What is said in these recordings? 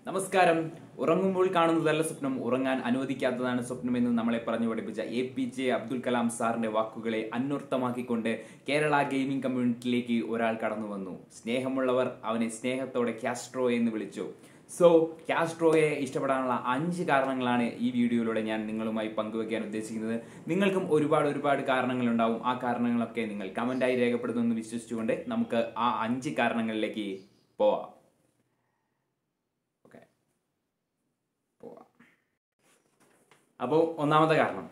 നമസ്കാരം ഉറങ്ങുമ്പോൾ കാണുന്നതല്ല സ്വപ്നം ഉറങ്ങാൻ അനുവദിക്കാത്തതാണ് സ്വപ്നം എന്ന് നമ്മളെ പറഞ്ഞു പഠിപ്പിച്ച എ പി ജെ അബ്ദുൽ കലാം സാറിന്റെ വാക്കുകളെ അന്വർത്ഥമാക്കിക്കൊണ്ട് കേരള ഗെയിമിംഗ് കമ്മ്യൂണിറ്റിയിലേക്ക് ഒരാൾ കടന്നു വന്നു സ്നേഹമുള്ളവർ അവനെ സ്നേഹത്തോടെ കാസ്ട്രോ എന്ന് വിളിച്ചു സോ കാസ്ട്രോയെ ഇഷ്ടപ്പെടാനുള്ള അഞ്ച് കാരണങ്ങളാണ് ഈ വീഡിയോയിലൂടെ ഞാൻ നിങ്ങളുമായി പങ്കുവെക്കാൻ ഉദ്ദേശിക്കുന്നത് നിങ്ങൾക്കും ഒരുപാട് ഒരുപാട് കാരണങ്ങളുണ്ടാവും ആ കാരണങ്ങളൊക്കെ നിങ്ങൾ കമന്റായി രേഖപ്പെടുത്തുമെന്ന് വിശ്വസിച്ചുകൊണ്ട് നമുക്ക് ആ അഞ്ച് കാരണങ്ങളിലേക്ക് പോവാം ഓക്കെ പോവാം അപ്പോൾ ഒന്നാമത്തെ കാരണം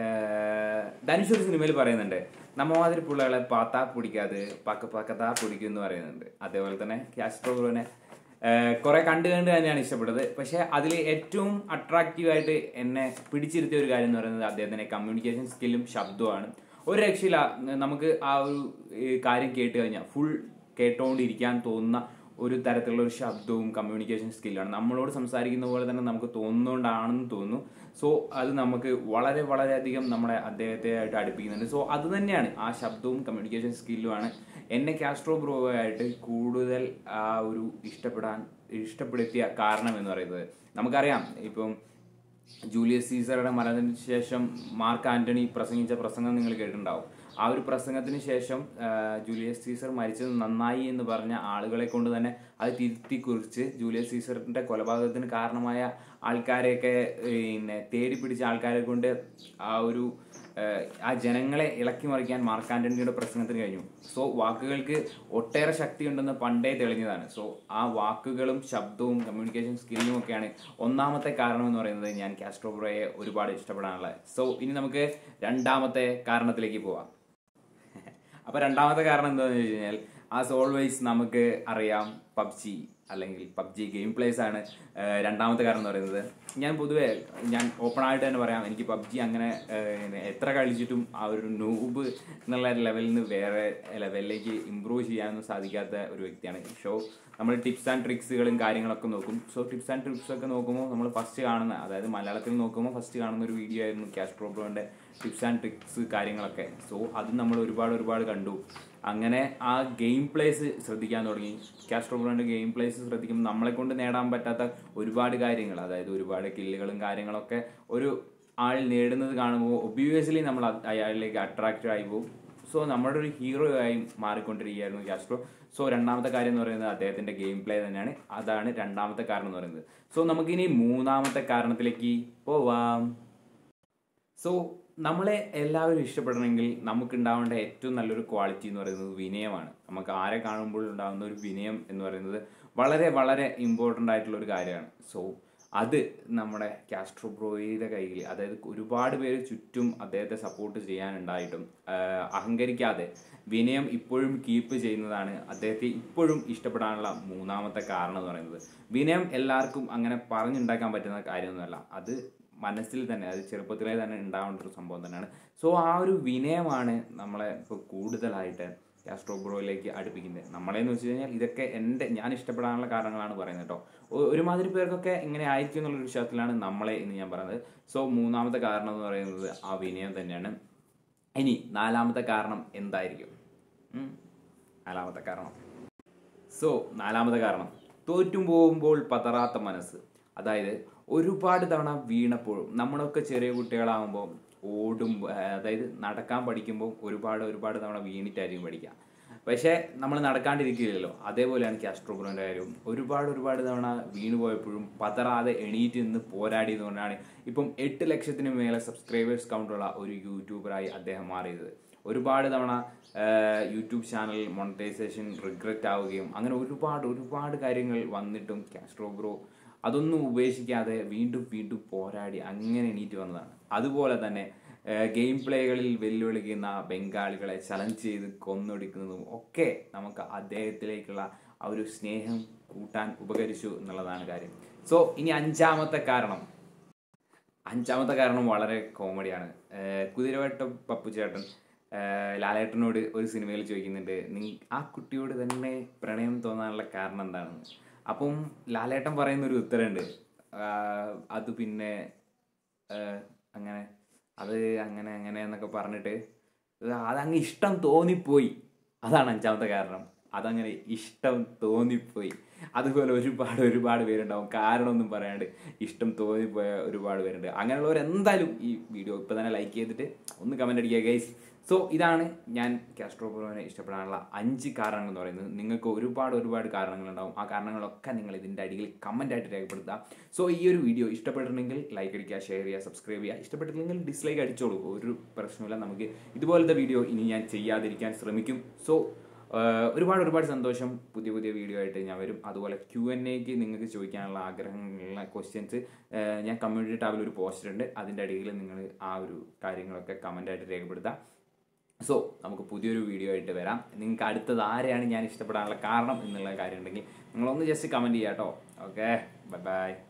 ഏർ, ധനുഷ് ഒരു സിനിമയിൽ പറയുന്നുണ്ട് നമ്മമാതിരി പിള്ളേകളെ പാത്താ പിടിക്കാതെ പക്ക പക്കത്താ പിടിക്കും എന്ന് പറയുന്നുണ്ട് അതേപോലെ തന്നെ കാസ്ട്രോനെ കുറെ കണ്ടു കണ്ട് തന്നെയാണ് ഇഷ്ടപ്പെട്ടത് പക്ഷെ അതിൽ ഏറ്റവും അട്രാക്റ്റീവ് ആയിട്ട് എന്നെ പിടിച്ചിരുത്തിയ ഒരു കാര്യം എന്ന് പറയുന്നത് അദ്ദേഹത്തിന്റെ കമ്മ്യൂണിക്കേഷൻ സ്കില്ലും ശബ്ദവുമാണ് ഒരു രക്ഷയില്ല നമുക്ക് ആ ഒരു ഏർ, കാര്യം കേട്ട് കഴിഞ്ഞാൽ ഫുൾ കേട്ടോണ്ടിരിക്കാൻ തോന്നുന്ന ഒരു തരത്തിലുള്ള ഒരു ശബ്ദവും കമ്മ്യൂണിക്കേഷൻ സ്കില്ലാണ് നമ്മളോട് സംസാരിക്കുന്ന പോലെ തന്നെ നമുക്ക് തോന്നുന്നതുകൊണ്ടാണെന്ന് തോന്നുന്നു സോ അത് നമുക്ക് വളരെ വളരെയധികം നമ്മളെ അദ്ദേഹത്തെ ആയിട്ട് അടുപ്പിക്കുന്നുണ്ട് സോ അത് തന്നെയാണ് ആ ശബ്ദവും കമ്മ്യൂണിക്കേഷൻ സ്കില്ലുമാണ് എന്നെ കാസ്ട്രോ ബ്രോ ആയിട്ട് കൂടുതൽ ആ ഒരു ഇഷ്ടപ്പെടാൻ ഇഷ്ടപ്പെടുത്തിയ കാരണം എന്ന് പറയുന്നത് നമുക്കറിയാം ഇപ്പം ജൂലിയസ് സീസറുടെ മരണത്തിന് ശേഷം മാർക്ക് ആന്റണി പ്രസംഗിച്ച പ്രസംഗം നിങ്ങൾ കേട്ടിട്ടുണ്ടാവും ആ ഒരു പ്രസംഗത്തിന് ശേഷം ആ, ജൂലിയസ് സീസർ മരിച്ചത് നന്നായി എന്ന് പറഞ്ഞ ആളുകളെ കൊണ്ട് തന്നെ അത് തിരുത്തി കുറിച്ച് ജൂലിയസ് സീസറിന്റെ കൊലപാതകത്തിന് കാരണമായ ആൾക്കാരെയൊക്കെ പിന്നെ തേടി പിടിച്ച ആൾക്കാരെ കൊണ്ട് ആ ഒരു ആ, ആ ജനങ്ങളെ ഇളക്കി മറിക്കാൻ മാർക്ക് ആന്റണിയുടെ പ്രസംഗത്തിന് കഴിഞ്ഞു സോ വാക്കുകൾക്ക് ഒട്ടേറെ ശക്തി ഉണ്ടെന്ന് പണ്ടേ തെളിഞ്ഞതാണ് സോ ആ വാക്കുകളും ശബ്ദവും കമ്മ്യൂണിക്കേഷൻ സ്കില്ലും ഒക്കെയാണ് ഒന്നാമത്തെ കാരണം എന്ന് പറയുന്നത് ഞാൻ കാസ്ട്രോബ്രോയെ ഒരുപാട് ഇഷ്ടപ്പെടാനുള്ളത് സോ ഇനി നമുക്ക് രണ്ടാമത്തെ കാരണത്തിലേക്ക് പോവാം അപ്പൊ രണ്ടാമത്തെ കാരണം എന്താണെന്ന് വെച്ച് കഴിഞ്ഞാൽ ആസ് ഓൾവേസ് നമുക്ക് അറിയാം പബ്ജി അല്ലെങ്കിൽ പബ്ജി ഗെയിം പ്ലേസ് ആണ് ഏഹ്, രണ്ടാമത്തെ കാരണം എന്ന് പറയുന്നത് ഞാൻ പൊതുവേ ഞാൻ ഓപ്പൺ ആയിട്ട് തന്നെ പറയാം എനിക്ക് പബ്ജി അങ്ങനെ ഏഹ്, എത്ര കളിച്ചിട്ടും ആ ഒരു നൂബ് എന്നുള്ള ലെവലിൽ നിന്ന് വേറെ ലെവലിലേക്ക് ഇമ്പ്രൂവ് ചെയ്യാനൊന്നും സാധിക്കാത്ത ഒരു വ്യക്തിയാണ് ഷോ നമ്മൾ ടിപ്സ് ആൻഡ് ട്രിക്സുകളും കാര്യങ്ങളൊക്കെ നോക്കും സോ ടിപ്സ് ആൻഡ് ട്രിക്സ് ഒക്കെ നോക്കുമ്പോൾ നമ്മൾ ഫസ്റ്റ് കാണുന്ന അതായത് മലയാളത്തിൽ നോക്കുമ്പോൾ ഫസ്റ്റ് കാണുന്ന ഒരു വീഡിയോ ആയിരുന്നു ക്യാഷ് പ്രോബ്ലോന്റെ ടിപ്സ് ആൻഡ് ട്രിക്സ് കാര്യങ്ങളൊക്കെ സോ അത് നമ്മൾ ഒരുപാട് ഒരുപാട് കണ്ടു അങ്ങനെ ആ ഗെയിം പ്ലേസ് ശ്രദ്ധിക്കാൻ തുടങ്ങി ക്യാഷ് പ്രോബ്ലോന്റെ ഗെയിം പ്ലേസ് ശ്രദ്ധിക്കുമ്പോൾ നമ്മളെ കൊണ്ട് നേടാൻ പറ്റാത്ത ഒരുപാട് കാര്യങ്ങൾ അതായത് ഒരുപാട് കില്ലുകളും കാര്യങ്ങളൊക്കെ ഒരു ആൾ നേടുന്നത് കാണുമ്പോൾ ഒബ്വിയസ്ലി നമ്മൾ അത് അയാളിലേക്ക് അട്രാക്റ്റഡ് ആയി പോകും സോ നമ്മുടെ ഒരു ഹീറോ ആയി മാറിക്കൊണ്ടിരിക്കുകയായിരുന്നു കാസ്ട്രോ സോ രണ്ടാമത്തെ കാര്യം എന്ന് പറയുന്നത് അദ്ദേഹത്തിന്റെ ഗെയിം പ്ലേ തന്നെയാണ് അതാണ് രണ്ടാമത്തെ കാരണം എന്ന് പറയുന്നത് സോ നമുക്കിനി മൂന്നാമത്തെ കാരണത്തിലേക്ക് പോവാം സോ നമ്മളെ എല്ലാവരും ഇഷ്ടപ്പെടണമെങ്കിൽ നമുക്ക് ഉണ്ടാവേണ്ട ഏറ്റവും നല്ലൊരു ക്വാളിറ്റി എന്ന് പറയുന്നത് വിനയമാണ് നമുക്ക് ആരെ കാണുമ്പോൾ ഉണ്ടാകുന്ന ഒരു വിനയം എന്ന് പറയുന്നത് വളരെ വളരെ ഇമ്പോർട്ടൻ്റ് ആയിട്ടുള്ള ഒരു കാര്യമാണ് സോ അത് നമ്മുടെ കാസ്ട്രോ ബ്രോയുടെ കയ്യിൽ അതായത് ഒരുപാട് പേര് ചുറ്റും അദ്ദേഹത്തെ സപ്പോർട്ട് ചെയ്യാനുണ്ടായിട്ടും ആഹ് അഹങ്കരിക്കാതെ വിനയം ഇപ്പോഴും കീപ്പ് ചെയ്യുന്നതാണ് അദ്ദേഹത്തെ ഇപ്പോഴും ഇഷ്ടപ്പെടാനുള്ള മൂന്നാമത്തെ കാരണം എന്ന് പറയുന്നത് വിനയം എല്ലാവർക്കും അങ്ങനെ പറഞ്ഞുണ്ടാക്കാൻ പറ്റുന്ന കാര്യമൊന്നുമല്ല അത് മനസ്സിൽ തന്നെ അത് ചെറുപ്പത്തിലേ തന്നെ ഉണ്ടാവേണ്ട ഒരു സംഭവം തന്നെയാണ് സോ ആ ഒരു വിനയമാണ് നമ്മളെ ഇപ്പോൾ കൂടുതലായിട്ട് കാസ്ട്രോബ്രോയിലേക്ക് അടുപ്പിക്കുന്നത് നമ്മളെന്ന് വെച്ച് കഴിഞ്ഞാൽ ഇതൊക്കെ എൻ്റെ ഞാൻ ഇഷ്ടപ്പെടാനുള്ള കാരണങ്ങളാണ് പറയുന്നത് കേട്ടോ ഒ- ഒരുമാതിരി പേർക്കൊക്കെ ഇങ്ങനെ ആയിരിക്കും എന്നുള്ള വിശ്വാസത്തിലാണ് നമ്മളെ എന്ന് ഞാൻ പറയുന്നത് സോ മൂന്നാമത്തെ കാരണം എന്ന് പറയുന്നത് ആ വിനയം തന്നെയാണ് ഇനി നാലാമത്തെ കാരണം എന്തായിരിക്കും ഉം. നാലാമത്തെ കാരണം സോ നാലാമത്തെ കാരണം തോറ്റും പോകുമ്പോൾ പതറാത്ത മനസ്സ് അതായത് ഒരുപാട് തവണ വീണപ്പോഴും നമ്മളൊക്കെ ചെറിയ കുട്ടികളാകുമ്പോൾ ഓടും അതായത് നടക്കാൻ പഠിക്കുമ്പോൾ ഒരുപാട് ഒരുപാട് തവണ വീണിട്ടായിരിക്കും പഠിക്കുക പക്ഷേ നമ്മൾ നടക്കാണ്ടിരിക്കില്ലല്ലോ അതേപോലെയാണ് കാസ്ട്രോബ്രോന്റെ കാര്യവും ഒരുപാട് ഒരുപാട് തവണ വീണു പോയപ്പോഴും പതറാതെ എണീറ്റ് നിന്ന് പോരാടിയതുകൊണ്ടാണ് ഇപ്പം എട്ട് ലക്ഷത്തിന് മേലെ സബ്സ്ക്രൈബേഴ്സ് കൗണ്ടുള്ള ഒരു യൂട്യൂബറായി അദ്ദേഹം മാറിയത് ഒരുപാട് തവണ ആഹ്, യൂട്യൂബ് ചാനൽ മോണിറ്റൈസേഷൻ റിഗ്രറ്റ് ആവുകയും അങ്ങനെ ഒരുപാട് ഒരുപാട് കാര്യങ്ങൾ വന്നിട്ടും കാസ്ട്രോ ബ്രോ അതൊന്നും ഉപേക്ഷിക്കാതെ വീണ്ടും വീണ്ടും പോരാടി അങ്ങനെ എണീറ്റ് വന്നതാണ് അതുപോലെ തന്നെ ഗെയിം പ്ലേകളിൽ വെല്ലുവിളിക്കുന്ന ബംഗാളികളെ ചലഞ്ച് ചെയ്ത് കൊന്നൊടിക്കുന്നതും ഒക്കെ നമുക്ക് അദ്ദേഹത്തിലേക്കുള്ള ആ ഒരു സ്നേഹം കൂട്ടാൻ ഉപകരിച്ചു എന്നുള്ളതാണ് കാര്യം സോ ഇനി അഞ്ചാമത്തെ കാരണം അഞ്ചാമത്തെ കാരണം വളരെ കോമഡിയാണ് ഏഹ് കുതിരവട്ട പപ്പുചേട്ടൻ ഏഹ് ലാലേട്ടനോട് ഒരു സിനിമയിൽ ചോദിക്കുന്നുണ്ട് നീ ആ കുട്ടിയോട് തന്നെ പ്രണയം തോന്നാനുള്ള കാരണം എന്താണെന്ന് അപ്പം ലാലേട്ടൻ പറയുന്ന ഒരു ഉത്തരമുണ്ട് ആഹ് അത് പിന്നെ ഏഹ് അങ്ങനെ അത് അങ്ങനെ അങ്ങനെ എന്നൊക്കെ പറഞ്ഞിട്ട് അതങ്ങ് ഇഷ്ടം തോന്നിപ്പോയി അതാണ് അഞ്ചാമത്തെ കാരണം അതങ്ങനെ ഇഷ്ടം തോന്നിപ്പോയി അതുപോലെ ഒരുപാട് ഒരുപാട് പേരുണ്ടാവും കാരണമൊന്നും പറയാണ്ട് ഇഷ്ടം തോന്നിപ്പോയ ഒരുപാട് പേരുണ്ട് അങ്ങനെയുള്ളവർ എന്തായാലും ഈ വീഡിയോ ഇപ്പോൾ തന്നെ ലൈക്ക് ചെയ്തിട്ട് ഒന്ന് കമൻ്റ് അടിക്കുക ഗൈസ് സോ ഇതാണ് ഞാൻ കാസ്ട്രോപ്രോനെ ഇഷ്ടപ്പെടാനുള്ള അഞ്ച് കാരണങ്ങൾ എന്ന് പറയുന്നത് നിങ്ങൾക്ക് ഒരുപാട് ഒരുപാട് കാരണങ്ങളുണ്ടാവും ആ കാരണങ്ങളൊക്കെ നിങ്ങൾ ഇതിൻ്റെ അടിയിൽ കമൻ്റ് ആയിട്ട് രേഖപ്പെടുത്തുക സോ ഈ ഒരു വീഡിയോ ഇഷ്ടപ്പെട്ടിട്ടുണ്ടെങ്കിൽ ലൈക്ക് അടിക്കുക ഷെയർ ചെയ്യുക സബ്സ്ക്രൈബ് ചെയ്യുക ഇഷ്ടപ്പെട്ടില്ലെങ്കിൽ ഡിസ്ലൈക്ക് അടിച്ചോളൂ ഒരു പ്രശ്നമില്ല നമുക്ക് ഇതുപോലത്തെ വീഡിയോ ഇനി ഞാൻ ചെയ്യാതിരിക്കാൻ ശ്രമിക്കും സോ ഒരുപാട് ഒരുപാട് സന്തോഷം പുതിയ പുതിയ വീഡിയോ ആയിട്ട് ഞാൻ വരും അതുപോലെ ക്യു എൻ എക്ക് നിങ്ങൾക്ക് ചോദിക്കാനുള്ള ആഗ്രഹങ്ങളുള്ള ക്വസ്റ്റ്യൻസ് ഞാൻ കമ്മ്യൂണിറ്റി ടാബിൽ ഒരു പോസ്റ്റർ ഉണ്ട് അതിൻ്റെ അടിയിൽ നിങ്ങൾ ആ ഒരു കാര്യങ്ങളൊക്കെ കമൻ്റ് ആയിട്ട് രേഖപ്പെടുത്താം സോ നമുക്ക് പുതിയൊരു വീഡിയോ ആയിട്ട് വരാം നിങ്ങൾക്ക് അടുത്തത് ആരെയാണ് ഞാൻ ഇഷ്ടപ്പെടാനുള്ള കാരണം എന്നുള്ള കാര്യം ഉണ്ടെങ്കിൽ നിങ്ങളൊന്ന് ജസ്റ്റ് കമൻറ്റ് ചെയ്യാം കേട്ടോ ഓക്കെ ബൈ ബൈ